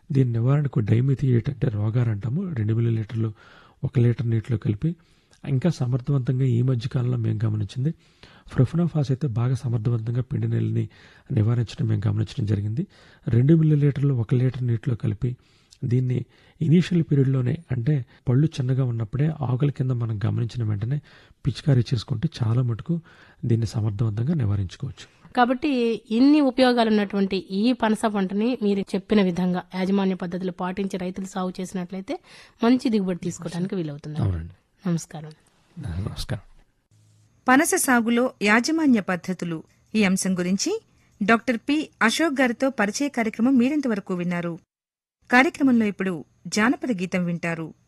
దీని నివారణకు డైమిథియేట్ అంటే రోగారు అంటాము రెండు మిల్లీ లీటర్లు ఒక లీటర్ నీటిలో కలిపి ఇంకా సమర్థవంతంగా ఈ మధ్య కాలంలో మేము గమనించింది ఫ్రొఫినోఫాస్ అయితే బాగా సమర్థవంతంగా పిండి నెల్లిని నివారించడం మేము గమనించడం జరిగింది రెండు మిల్లీ లీటర్లు ఒక లీటర్ నీటిలో కలిపి దీన్ని ఇనీషియల్ పీరియడ్లోనే అంటే పళ్ళు చిన్నగా ఉన్నప్పుడే ఆకుల కింద మనం గమనించిన వెంటనే పిచికారీ చేసుకుంటే చాలా మటుకు దీన్ని సమర్థవంతంగా నివారించుకోవచ్చు కాబట్టి ఇన్ని ఉపయోగాలు ఉన్నటువంటి ఈ పనస పంటని మీరు చెప్పిన విధంగా యాజమాన్య పద్ధతులు పాటించి రైతులు సాగు చేసినట్లయితే మంచి దిగుబడి తీసుకోవడానికి వీలవుతుంది అవునండి నమస్కారం నమస్కారం పనస సాగులో యాజమాన్య పద్ధతులు ఈ అంశం గురించి డాక్టర్ పి అశోక్ గారితో పరిచయ కార్యక్రమం మీరింతవరకు విన్నారు కార్యక్రమంలో ఇప్పుడు జానపద గీతం వింటారు